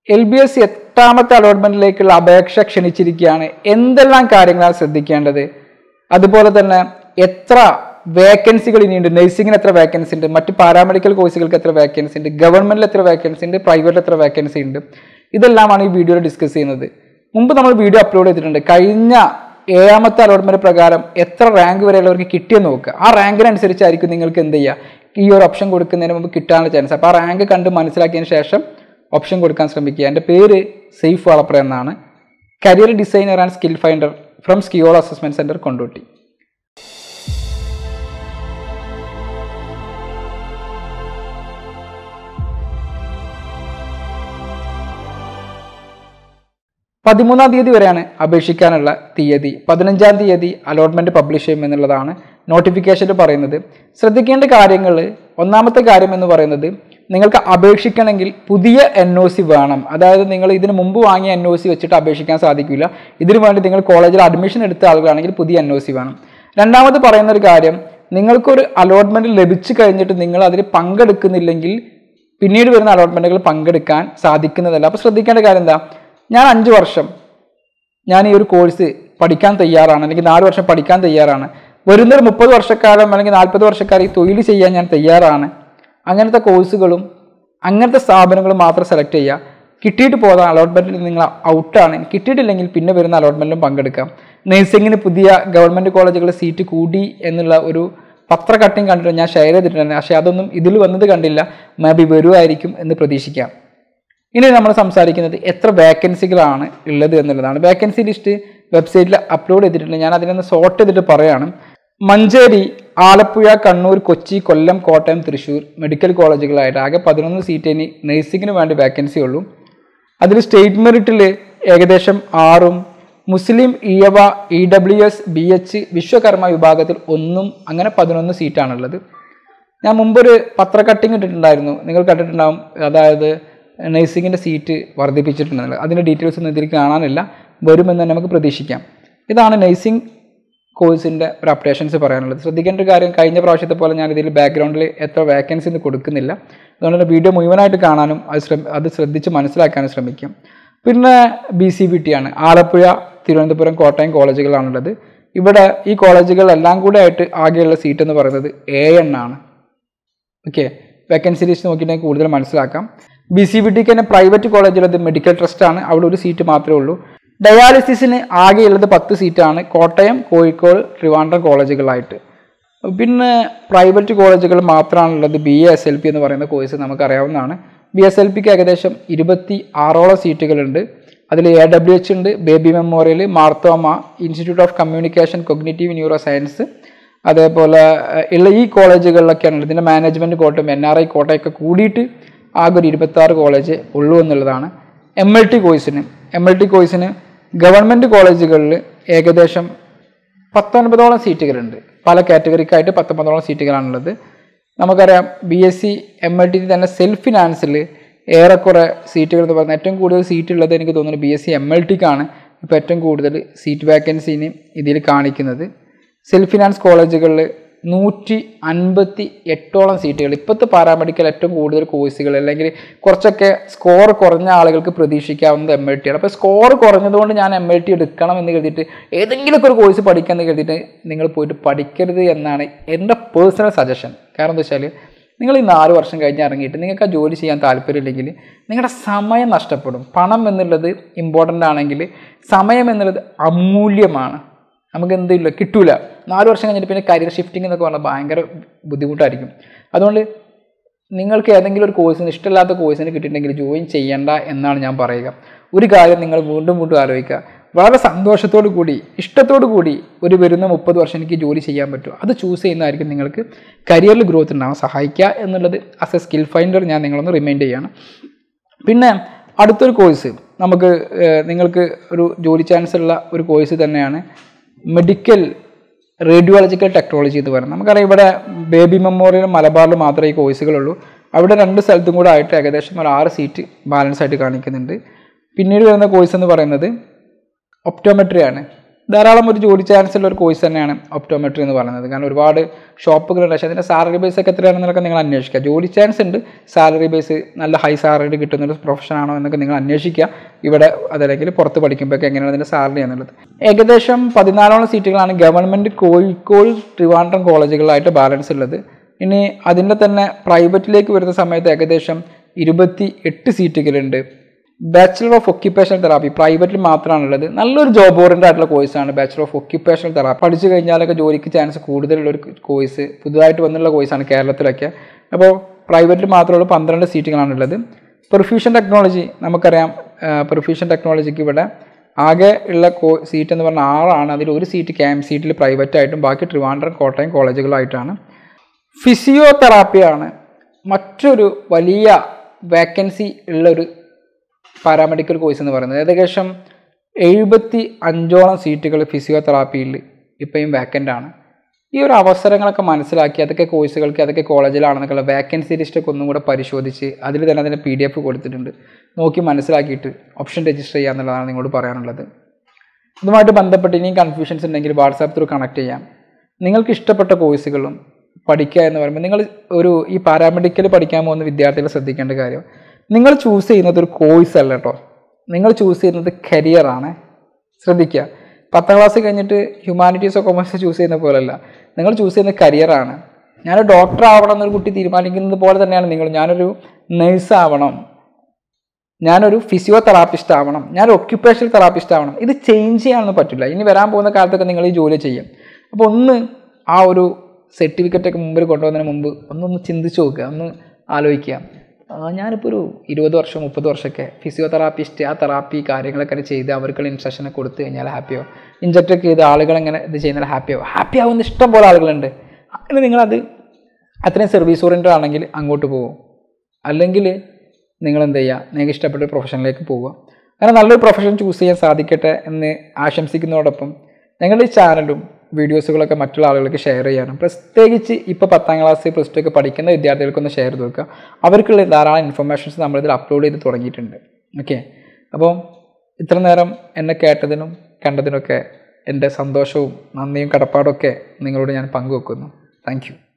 L B S എട്ടാമത്തെ അലോട്ട്മെന്റിലേക്കുള്ള അപേക്ഷ ക്ഷണിച്ചിരിക്കുകയാണ് എന്തെല്ലാം കാര്യങ്ങളാണ് ശ്രദ്ധിക്കേണ്ടത് അതുപോലെ തന്നെ എത്ര വേക്കൻസികൾ ഇനിയുണ്ട് നഴ്സിംഗിന് എത്ര വേക്കൻസി ഉണ്ട് മറ്റ് പാരാമെഡിക്കൽ കോഴ്സുകൾക്ക് എത്ര വേക്കൻസി ഉണ്ട് ഗവൺമെന്റിൽ എത്ര വേക്കൻസി ഉണ്ട് പ്രൈവറ്റിൽ എത്ര വേക്കൻസി ഉണ്ട് ഇതെല്ലാമാണ് ഈ വീഡിയോയിൽ ഡിസ്കസ് ചെയ്യുന്നത് മുമ്പ് നമ്മൾ വീഡിയോ അപ്ലോഡ് ചെയ്തിട്ടുണ്ട് കഴിഞ്ഞ ഏഴാമത്തെ അലോട്ട്മെന്റ് പ്രകാരം എത്ര റാങ്ക് വരെയുള്ളവർക്ക് കിട്ടിയെന്ന് നോക്കുക ആ റാങ്കിനനുസരിച്ചായിരിക്കും നിങ്ങൾക്ക് എന്ത് ചെയ്യുക ഈ ഒരു ഓപ്ഷൻ കൊടുക്കുന്നതിന് മുമ്പ് കിട്ടാനുള്ള ചാൻസ് അപ്പോൾ ആ റാങ്ക് കണ്ട് മനസ്സിലാക്കിയതിന് ശേഷം ഓപ്ഷൻ കൊടുക്കാൻ ശ്രമിക്കുക എൻ്റെ പേര് സെയ്ഫ് വളപ്ര എന്നാണ് career designer and skill finder from school assessment centre Kondotty പതിമൂന്നാം തീയതി വരെയാണ് അപേക്ഷിക്കാനുള്ള തീയതി പതിനഞ്ചാം തീയതി അലോട്ട്മെന്റ് പബ്ലിഷ് ചെയ്യും എന്നുള്ളതാണ് നോട്ടിഫിക്കേഷനിൽ പറയുന്നത് ശ്രദ്ധിക്കേണ്ട കാര്യങ്ങൾ ഒന്നാമത്തെ കാര്യം എന്ന് പറയുന്നത് നിങ്ങൾക്ക് അപേക്ഷിക്കണമെങ്കിൽ പുതിയ എൻ ഒ സി വേണം അതായത് നിങ്ങൾ ഇതിന് മുമ്പ് വാങ്ങിയ എൻ ഒ സി വെച്ചിട്ട് അപേക്ഷിക്കാൻ സാധിക്കില്ല ഇതിനു വേണ്ടി നിങ്ങൾ കോളേജിൽ അഡ്മിഷൻ എടുത്ത ആളുകളാണെങ്കിൽ പുതിയ എൻ ഒ സി വേണം രണ്ടാമത് പറയുന്ന ഒരു കാര്യം നിങ്ങൾക്കൊരു അലോട്ട്മെന്റ് ലഭിച്ചു കഴിഞ്ഞിട്ട് നിങ്ങൾ അതിൽ പങ്കെടുക്കുന്നില്ലെങ്കിൽ പിന്നീട് വരുന്ന അലോട്ട്മെന്റുകൾ പങ്കെടുക്കാൻ സാധിക്കുന്നതല്ല അപ്പോൾ ശ്രദ്ധിക്കേണ്ട കാര്യം എന്താ ഞാൻ അഞ്ച് വർഷം ഞാൻ ഈ ഒരു കോഴ്സ് പഠിക്കാൻ തയ്യാറാണ് അല്ലെങ്കിൽ നാല് വർഷം പഠിക്കാൻ തയ്യാറാണ് വരുന്നൊരു മുപ്പത് വർഷക്കാലം അല്ലെങ്കിൽ നാൽപ്പത് വർഷക്കാലം ഈ തൊഴിൽ ചെയ്യാൻ ഞാൻ തയ്യാറാണ് അങ്ങനത്തെ കോഴ്സുകളും അങ്ങനത്തെ സ്ഥാപനങ്ങളും മാത്രം സെലക്ട് ചെയ്യുക കിട്ടിയിട്ട് പോകാൻ അലോട്ട്മെൻറ്റിൽ നിങ്ങൾ ഔട്ടാണ് കിട്ടിയിട്ടില്ലെങ്കിൽ പിന്നെ വരുന്ന അലോട്ട്മെൻറ്റിലും പങ്കെടുക്കാം നഴ്സിംഗിന് പുതിയ ഗവൺമെൻറ് കോളേജുകളിൽ സീറ്റ് കൂടി എന്നുള്ള ഒരു പത്ര കട്ടിങ് കണ്ടിട്ട് ഞാൻ ഷെയർ ചെയ്തിട്ടുണ്ട് പക്ഷേ അതൊന്നും ഇതിൽ വന്നത് കണ്ടില്ല മേ ബി വരുമായിരിക്കും എന്ന് പ്രതീക്ഷിക്കാം ഇനി നമ്മൾ സംസാരിക്കുന്നത് എത്ര വേക്കൻസികളാണ് ഉള്ളത് എന്നുള്ളതാണ് വേക്കൻസി ലിസ്റ്റ് വെബ്സൈറ്റിൽ അപ്ലോഡ് ചെയ്തിട്ടുണ്ട് ഞാൻ അതിനൊന്ന് സോർട്ട് ചെയ്തിട്ട് പറയാണ് മഞ്ചേരി ആലപ്പുഴ കണ്ണൂർ കൊച്ചി കൊല്ലം കോട്ടയം തൃശ്ശൂർ മെഡിക്കൽ കോളേജുകളായിട്ട് ആകെ പതിനൊന്ന് സീറ്റ് ഇനി നഴ്സിംഗിന് വേണ്ടി വേക്കൻസി ഉള്ളൂ അതിൽ സ്റ്റേറ്റ് മെറിറ്റിൽ ഏകദേശം ആറും മുസ്ലിം ഇയവ E W S B H Vishwakarma വിഭാഗത്തിൽ ഒന്നും അങ്ങനെ പതിനൊന്ന് സീറ്റാണുള്ളത് ഞാൻ മുമ്പൊരു പത്ര കട്ടിങ് ഇട്ടിട്ടുണ്ടായിരുന്നു നിങ്ങൾ കണ്ടിട്ടുണ്ടാവും അതായത് നഴ്സിംഗിൻ്റെ സീറ്റ് വർദ്ധിപ്പിച്ചിട്ടുണ്ടെന്നുള്ളത് അതിൻ്റെ ഡീറ്റെയിൽസ് ഒന്നും ഇതിൽ കാണാനില്ല വരുമെന്ന് തന്നെ നമുക്ക് പ്രതീക്ഷിക്കാം ഇതാണ് നഴ്സിംഗ് കോഴ്സിൻ്റെ ഒരു അപ്ഡേഷൻസ് പറയാനുള്ളത് ശ്രദ്ധിക്കേണ്ട ഒരു കാര്യം കഴിഞ്ഞ പ്രാവശ്യത്തെ പോലെ ഞാൻ ഇതിൽ ബാക്ക്ഗ്രൗണ്ടിൽ എത്ര വേക്കൻസി ഒന്നും കൊടുക്കുന്നില്ല അതുകൊണ്ട് തന്നെ വീഡിയോ മുഴുവനായിട്ട് കാണാനും അത് ശ്രമ അത് ശ്രദ്ധിച്ച് മനസ്സിലാക്കാനും ശ്രമിക്കാം പിന്നെ ബി സി ബി ടി ആണ് ആലപ്പുഴ തിരുവനന്തപുരം കോട്ടയം കോളേജുകളാണുള്ളത് ഇവിടെ ഈ കോളേജുകളെല്ലാം കൂടെ ആയിട്ട് ആകെയുള്ള സീറ്റ് എന്ന് പറയുന്നത് എ എൺ ആണ് ഓക്കെ വേക്കൻസി ലിസ്റ്റ് നോക്കിയിട്ടുണ്ടെങ്കിൽ കൂടുതൽ മനസ്സിലാക്കാം ബി സി ബി ടിക്ക് തന്നെ പ്രൈവറ്റ് കോളേജിലുള്ളത് മെഡിക്കൽ ട്രസ്റ്റ് ആണ് അവിടെ ഒരു സീറ്റ് മാത്രമേ ഉള്ളൂ ഡയാലിസിസിന് ആകെയുള്ളത് പത്ത് സീറ്റാണ് കോട്ടയം കോഴിക്കോട് ട്രിവാൻഡ്രം കോളേജുകളായിട്ട് പിന്നെ പ്രൈവറ്റ് കോളേജുകൾ മാത്രമാണുള്ളത് B A S L P എന്ന് പറയുന്ന കോഴ്സ് നമുക്കറിയാവുന്നതാണ് ബി എസ് എൽ പിക്ക് ഏകദേശം ഇരുപത്തി ആറോളം സീറ്റുകളുണ്ട് അതിൽ എ ഡബ്ല്യു എച്ച് ഉണ്ട് baby memorial Marthoma institute of communication cognitive neuro science അതേപോലെ ഏഹ്, ഉള്ള ഈ കോളേജുകളിലൊക്കെയാണ് ഇതിൻ്റെ മാനേജ്മെൻറ്റ് കോട്ടയും എൻ ആർ ഐ കോട്ടയൊക്കെ കൂടിയിട്ട് ആകെ ഒരു ഇരുപത്താറ് കോളേജ് ഉള്ളൂ എന്നുള്ളതാണ് എം എൽ ടി കോഴ്സിന് എം എൽ ടി കോഴ്സിന് ഗവൺമെൻറ് കോളേജുകളിൽ ഏകദേശം പത്തൊൻപതോളം സീറ്റുകളുണ്ട് പല കാറ്റഗറിക്കായിട്ട് പത്തൊമ്പതോളം സീറ്റുകളാണുള്ളത് നമുക്കറിയാം B S C M L T തന്നെ സെൽഫ് ഫിനാൻസിൽ ഏറെക്കുറെ സീറ്റുകൾ എന്ന് പറയുന്നത് ഏറ്റവും കൂടുതൽ സീറ്റ് ഉള്ളത് എനിക്ക് തോന്നുന്നു B S C M L ടിക്കാണ് ഇപ്പോൾ ഏറ്റവും കൂടുതൽ സീറ്റ് വേക്കൻസിന് ഇതിൽ കാണിക്കുന്നത് സെൽഫ് ഫിനാൻസ് കോളേജുകളിൽ നൂറ്റി അൻപത്തി എട്ടോളം സീറ്റുകൾ ഇപ്പോഴത്തെ പാരാമെഡിക്കൽ ഏറ്റവും കൂടുതൽ കോഴ്സുകൾ അല്ലെങ്കിൽ കുറച്ചൊക്കെ സ്കോർ കുറഞ്ഞ ആളുകൾക്ക് പ്രതീക്ഷിക്കാവുന്നത് എം എൽ ടി ആണ് അപ്പോൾ സ്കോർ കുറഞ്ഞതുകൊണ്ട് ഞാൻ എം എൽ ടി എടുക്കണം എന്ന് കരുതിയിട്ട് ഏതെങ്കിലുമൊക്കെ ഒരു കോഴ്സ് പഠിക്കാമെന്ന് കരുതിയിട്ട് നിങ്ങൾ പോയിട്ട് പഠിക്കരുത് എന്നാണ് എൻ്റെ പേഴ്സണൽ സജഷൻ കാരണം എന്താ വെച്ചാൽ നിങ്ങൾ ഈ നാല് വർഷം കഴിഞ്ഞ് ഇറങ്ങിയിട്ട് നിങ്ങൾക്ക് ആ ജോലി ചെയ്യാൻ താല്പര്യമില്ലെങ്കിൽ നിങ്ങളുടെ സമയം നഷ്ടപ്പെടും പണം എന്നുള്ളത് ഇമ്പോർട്ടൻ്റ് ആണെങ്കിൽ സമയം എന്നുള്ളത് അമൂല്യമാണ് നമുക്ക് എന്തില്ല കിട്ടൂല നാല് വർഷം കഴിഞ്ഞിട്ട് പിന്നെ കരിയർ ഷിഫ്റ്റിംഗ് എന്നൊക്കെ പറഞ്ഞാൽ ഭയങ്കര ബുദ്ധിമുട്ടായിരിക്കും അതുകൊണ്ട് നിങ്ങൾക്ക് ഏതെങ്കിലും ഒരു കോഴ്സിന് ഇഷ്ടമില്ലാത്ത കോഴ്സിന് കിട്ടിയിട്ടുണ്ടെങ്കിൽ ജോയിൻ ചെയ്യണ്ട എന്നാണ് ഞാൻ പറയുക ഒരു കാര്യം നിങ്ങൾ വീണ്ടും വീണ്ടും ആലോചിക്കുക വളരെ സന്തോഷത്തോടു കൂടി ഇഷ്ടത്തോടു കൂടി ഒരു വരുന്ന മുപ്പത് വർഷം എനിക്ക് ജോലി ചെയ്യാൻ പറ്റും അത് ചൂസ് ചെയ്യുന്നതായിരിക്കും നിങ്ങൾക്ക് കരിയറിൽ ഗ്രോത്ത് ഉണ്ടാവാൻ സഹായിക്കുക എന്നുള്ളത് ആസ് എ സ്കിൽ ഫൈൻഡർ ഞാൻ നിങ്ങളൊന്ന് റിമൈൻഡ് ചെയ്യാണ് പിന്നെ അടുത്തൊരു കോഴ്സ് നമുക്ക് ഏഹ്, നിങ്ങൾക്ക് ഒരു ജോലി ചാൻസ് ഉള്ള ഒരു കോഴ്സ് തന്നെയാണ് മെഡിക്കൽ റേഡിയോളജിക്കൽ ടെക്നോളജി എന്ന് പറയുന്നത് നമുക്കറിയാം ഇവിടെ ബേബി മെമ്മോറിയൽ മലബാറിൽ മാത്രമേ ഈ കോഴ്സുകളുള്ളൂ അവിടെ രണ്ട് സ്ഥലത്തും കൂടെ ആയിട്ട് ഏകദേശം ഒരു ആറ് സീറ്റ് ബാലൻസ് ആയിട്ട് കാണിക്കുന്നുണ്ട് പിന്നീട് വരുന്ന കോഴ്സ് എന്ന് പറയുന്നത് ഒപ്റ്റോമെട്രി ആണ് ധാരാളം ഒരു ജോലി ചാൻസ് ഉള്ള ഒരു കോഴ്സ് തന്നെയാണ് ഒപ്റ്റോമെട്രി എന്ന് പറയുന്നത് കാരണം ഒരുപാട് ഷോപ്പുകളുണ്ട് പക്ഷേ അതിൻ്റെ സാലറി ബേസ് ഒക്കെ എത്രയാണെന്നൊക്കെ നിങ്ങൾ അന്വേഷിക്കുക ജോലി ചാൻസ് ഉണ്ട് സാലറി ബേസ് നല്ല ഹൈ സാലറി കിട്ടുന്ന ഒരു പ്രൊഫഷൻ ആണോ എന്നൊക്കെ നിങ്ങൾ അന്വേഷിക്കുക ഇവിടെ അതല്ലെങ്കിൽ പുറത്ത് പഠിക്കുമ്പോഴൊക്കെ എങ്ങനെയാണ് അതിൻ്റെ സാലറി എന്നുള്ളത് ഏകദേശം പതിനാലോളം സീറ്റുകളാണ് ഗവൺമെൻറ് കോഴിക്കോട് ട്രിവാൻഡ്രം കോളേജുകളായിട്ട് ബാലൻസ് ഉള്ളത് ഇനി അതിൻ്റെ തന്നെ പ്രൈവറ്റിലേക്ക് വരുന്ന സമയത്ത് ഏകദേശം ഇരുപത്തി എട്ട് സീറ്റുകളുണ്ട് ബാച്ചിലർ ഓഫ് ഒക്യുപ്പേഷണൽ തെറാപ്പി പ്രൈവറ്റിൽ മാത്രമാണുള്ളത് നല്ലൊരു ജോബ് ഓറിയൻ്റ് ആയിട്ടുള്ള കോഴ്സാണ് ബാച്ചിലർ ഓഫ് ഒക്യുപ്പേഷണൽ തെറാപ്പി പഠിച്ചു കഴിഞ്ഞാലൊക്കെ ജോലിക്ക് ചാൻസ് കൂടുതലുള്ള ഒരു കോഴ്സ് പുതുതായിട്ട് വന്നുള്ള കോഴ്സാണ് കേരളത്തിലൊക്കെ അപ്പോൾ പ്രൈവറ്റിൽ മാത്രമുള്ള പന്ത്രണ്ട് സീറ്റുകളാണുള്ളത് പെർഫ്യൂഷൻ ടെക്നോളജി നമുക്കറിയാം പെർഫ്യൂഷൻ ടെക്നോളജിക്ക് ഇവിടെ ആകെ ഉള്ള കോ സീറ്റ് എന്ന് പറഞ്ഞാൽ ആറാണ് അതിൽ ഒരു സീറ്റ് ക്യാമ്പ് സീറ്റിൽ പ്രൈവറ്റ് ആയിട്ടും ബാക്കി ട്രിവാൻഡ്രം കോട്ടയം കോളേജുകളായിട്ടാണ് ഫിസിയോതെറാപ്പിയാണ് മറ്റൊരു വലിയ വേക്കൻസി ഉള്ളൊരു പാരാമെഡിക്കൽ കോഴ്സ് എന്ന് പറയുന്നത് ഏകദേശം എഴുപത്തി അഞ്ചോളം സീറ്റുകൾ ഫിസിയോതെറാപ്പിയിൽ ഇപ്പോഴും വേക്കൻ്റ് ആണ് ഈ ഒരു അവസരങ്ങളൊക്കെ മനസ്സിലാക്കി അതൊക്കെ കോഴ്സുകൾക്ക് അതൊക്കെ കോളേജിലാണെന്നൊക്കെയുള്ള വേക്കൻസി ലിസ്റ്റൊക്കെ ഒന്നും കൂടെ പരിശോധിച്ച് അതിൽ തന്നെ അതിൻ്റെ പി ഡി എഫ് കൊടുത്തിട്ടുണ്ട് നോക്കി മനസ്സിലാക്കിയിട്ട് ഓപ്ഷൻ രജിസ്റ്റർ ചെയ്യുക എന്നുള്ളതാണ് നിങ്ങളോട് പറയാനുള്ളത് ഇതുമായിട്ട് ബന്ധപ്പെട്ട് ഇനിയും കൺഫ്യൂഷൻസ് ഉണ്ടെങ്കിൽ വാട്സാപ്പ് ത്രൂ കണക്ട് ചെയ്യാം നിങ്ങൾക്ക് ഇഷ്ടപ്പെട്ട കോഴ്സുകളും പഠിക്കുക എന്ന് പറയുമ്പോൾ നിങ്ങൾ ഒരു ഈ പാരാമെഡിക്കൽ പഠിക്കാൻ പോകുന്ന വിദ്യാർത്ഥികൾ ശ്രദ്ധിക്കേണ്ട കാര്യം നിങ്ങൾ ചൂസ് ചെയ്യുന്നത് ഒരു കോഴ്സ് അല്ല കേട്ടോ നിങ്ങൾ ചൂസ് ചെയ്യുന്നത് കരിയറാണ് ശ്രദ്ധിക്കുക പത്താം ക്ലാസ് കഴിഞ്ഞിട്ട് ഹ്യൂമാനിറ്റീസോ കൊമേഴ്സോ ചൂസ് ചെയ്യുന്ന പോലെയല്ല നിങ്ങൾ ചൂസ് ചെയ്യുന്ന കരിയറാണ് ഞാനൊരു ഡോക്ടർ ആവണം എന്നൊരു കുട്ടി തീരുമാനിക്കുന്നത് പോലെ തന്നെയാണ് നിങ്ങൾ ഞാനൊരു നേഴ്സ് ആവണം ഞാനൊരു ഫിസിയോതെറാപ്പിസ്റ്റ് ആവണം ഞാനൊരു ഒക്യുപ്പേഷണൽ തെറാപ്പിസ്റ്റ് ആവണം ഇത് ചേഞ്ച് ചെയ്യാനൊന്നും പറ്റില്ല ഇനി വരാൻ പോകുന്ന കാലത്തൊക്കെ നിങ്ങൾ ഈ ജോലി ചെയ്യും അപ്പോൾ ഒന്ന് ആ ഒരു സർട്ടിഫിക്കറ്റ് ഒക്കെ മുമ്പിൽ കൊണ്ടുവന്നതിന് മുമ്പ് ഒന്നൊന്ന് ചിന്തിച്ച് നോക്കുക ഒന്ന് ആലോചിക്കുക ആ, ഞാനിപ്പോൾ ഒരു ഇരുപത് വർഷം മുപ്പത് വർഷമൊക്കെ ഫിസിയോതെറാപ്പിസ്റ്റ് ആ തെറാപ്പി കാര്യങ്ങളൊക്കെ ചെയ്ത് അവർക്കുള്ള ഇൻസ്ട്രക്ഷനെ കൊടുത്തു കഴിഞ്ഞാൽ ഹാപ്പിയോ ഇഞ്ചക്ട് ഒക്കെ ചെയ്ത് ആളുകൾ എങ്ങനെ ഇത് ചെയ്യുന്നാൽ ഹാപ്പിയോ ഹാപ്പി ആവുന്ന ഇഷ്ടം പോലെ ആളുകളുണ്ട് അങ്ങനെ നിങ്ങളത് അത്രയും സർവീസ് ഓറിയൻറ്റഡ് ആണെങ്കിൽ അങ്ങോട്ട് പോകും അല്ലെങ്കിൽ നിങ്ങൾ എന്ത് ചെയ്യുക നിങ്ങൾക്ക് ഇഷ്ടപ്പെട്ട ഒരു പ്രൊഫഷനിലേക്ക് പോവുക അങ്ങനെ നല്ലൊരു പ്രൊഫഷൻ ചൂസ് ചെയ്യാൻ സാധിക്കട്ടെ എന്ന് ആശംസിക്കുന്നതോടൊപ്പം ഞങ്ങളുടെ ഈ ചാനലും വീഡിയോസുകളൊക്കെ മറ്റുള്ള ആളുകൾക്ക് ഷെയർ ചെയ്യാനും പ്രത്യേകിച്ച് ഇപ്പോൾ പത്താം ക്ലാസ് പ്ലസ് ടു ഒക്കെ പഠിക്കുന്ന വിദ്യാർത്ഥികൾക്കൊന്ന് ഷെയർ ചെയ്ത് കൊടുക്കുക അവർക്കുള്ള ധാരാളം ഇൻഫർമേഷൻസ് നമ്മളിതിൽ അപ്ലോഡ് ചെയ്ത് തുടങ്ങിയിട്ടുണ്ട് ഓക്കെ അപ്പോൾ ഇത്ര നേരം എന്നെ കേട്ടതിനും കണ്ടതിനൊക്കെ എൻ്റെ സന്തോഷവും നന്ദിയും കടപ്പാടൊക്കെ നിങ്ങളോട് ഞാൻ പങ്കുവെക്കുന്നു താങ്ക് യു